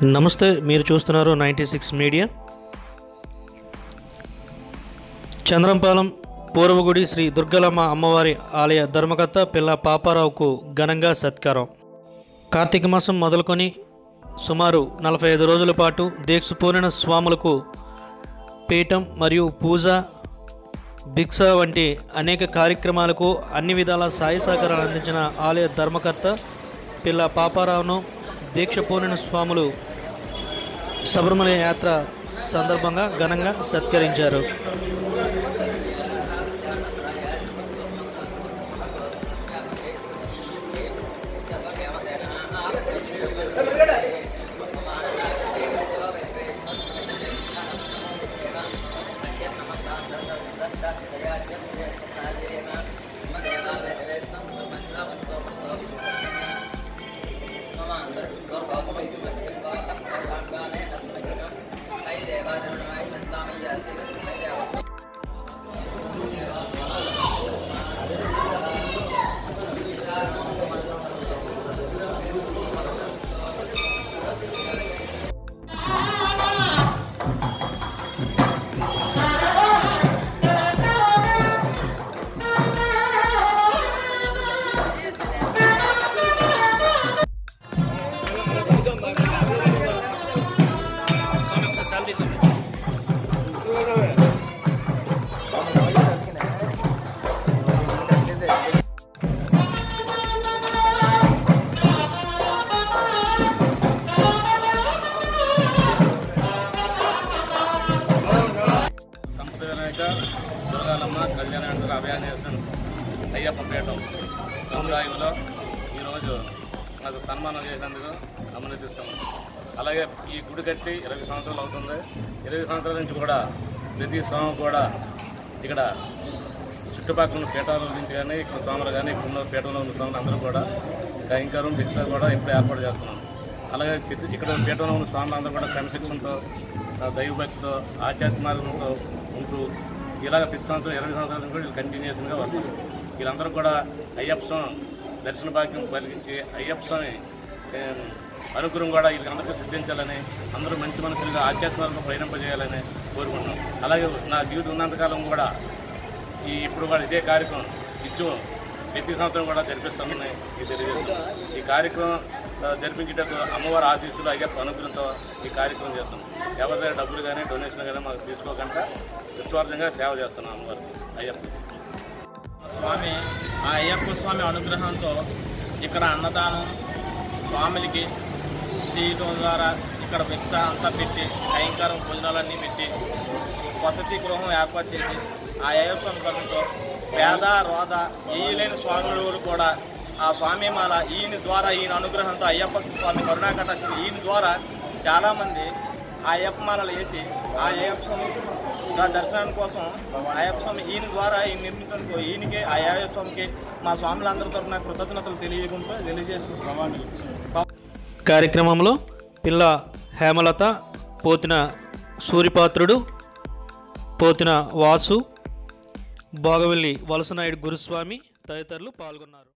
నమస్తే మీరు చూస్తున్నారు నైంటీ సిక్స్ మీడియా చంద్రంపాలెం పూర్వగుడి శ్రీ దుర్గలమ్మ అమ్మవారి ఆలయ ధర్మకర్త పిల్ల పాపారావుకు ఘనంగా సత్కారం కార్తీక మాసం మొదలుకొని సుమారు నలభై ఐదు రోజుల పాటు దీక్ష పూరిన స్వాములకు పీఠం మరియు పూజ భిక్ష వంటి అనేక కార్యక్రమాలకు అన్ని విధాల సాయ సహకారాలు అందించిన ఆలయ ధర్మకర్త పిల్ల పాపారావును దీక్ష పూనిన స్వాములు శబరిమల యాత్ర సందర్భంగా ఘనంగా సత్కరించారు సంపద వినాయక దుర్గాలమ్మ కళ్యాణాంతర అభయాన్వేషణ అయ్యప్ప పీఠం సముదాయంలో ఈరోజు నాకు సన్మానం చేసినందుకు అభినందిస్తాము అలాగే ఈ గుడి కట్టి ఇరవై సంవత్సరాలు అవుతుంది ఇరవై సంవత్సరాల నుంచి కూడా ప్రతి స్వామి కూడా ఇక్కడ చుట్టుపక్కల ఉన్న పీఠాల నుంచి కానీ ఇక్కడ స్వాములు కానీ ఇక్కడ ఉన్న పీఠంలో ఉన్న స్వాములు అందరూ కూడా కైంకరం భిక్ష కూడా ఇప్పుడు ఏర్పాటు చేస్తున్నాం అలాగే చిత్త- ఇక్కడ పీఠంలో ఉన్న స్వాములు అందరూ కూడా క్రమశిక్షణతో ఆ, దైవభక్తితో ఆధ్యాత్మికంతో ఉంటూ ఇలాగ ప్రతి సంవత్సరం ఇరవై సంవత్సరాల నుంచి కూడా వీళ్ళు కంటిన్యూషన్గా వస్తారు వీళ్ళందరూ కూడా అయ్యప్ప స్వామి దర్శన భాగ్యం కలిగించి అయ్యప్ప స్వామి ఏం, అనుగ్రహం కూడా వీళ్ళందరికీ సిద్ధించాలని అందరూ మంచి మనసులుగా ఆధ్యాత్మికంగా ప్రయాణింపజేయాలని కోరుకుంటున్నాం అలాగే నా జీవితం ఉన్నంతకాలం కూడా ఈ ఇప్పుడు కూడా ఇదే కార్యక్రమం నిత్యం ప్రతి సంవత్సరం కూడా జరిపిస్తామని మీకు తెలియజేస్తున్నాం ఈ కార్యక్రమం ఆ, జరిపించేటప్పుడు అమ్మవారి ఆశీస్సులు అయ్యప్ప అనుగ్రహంతో ఈ కార్యక్రమం చేస్తాం ఎవరి దగ్గర డబ్బులు కానీ డొనేషన్ కానీ మాకు తీసుకోకుండా నిస్వార్థంగా సేవ చేస్తున్నాం అమ్మవారికి అయ్యప్ప స్వామి ఆ అయ్యప్ప స్వామి అనుగ్రహంతో ఇక్కడ అన్నదానం స్వాములకి చేయడం ద్వారా ఇక్కడ భిక్ష అంతా పెట్టి భయంకరం భోజనాలన్నీ పెట్టి వసతి గృహం ఏర్పాటు చేసి ఆ అయ్యప్ప అనుగ్రహంతో పేద రోద ఏయలేని స్వాములు కూడా ఆ స్వామి మాల ఈయన ద్వారా ఈయన అనుగ్రహంతో అయ్యప్ప స్వామి కరుణాకటాక్షులు ఈయన ద్వారా చాలామంది ఆ అయ్యప్ప మాలలు వేసి ఆ అయ్యప్ప స్వామి దా దర్శనాని కోసం అయ్యప్ప స్వామి ఈయన ద్వారా ఈయన నిర్మించడానికి ఈయనకి ఆ అయ్యప్ప స్వామికి మా స్వాములందరి తరఫున కృతజ్ఞతలు తెలియకుంటూ తెలియజేసుకుంటున్నాం కార్యక్రమంలో పిల్ల హేమలత పోతిన సూరిపాత్రుడు పోతిన వాసు భోగవెల్లి వలసనాయుడు గురుస్వామి తదితరులు పాల్గొన్నారు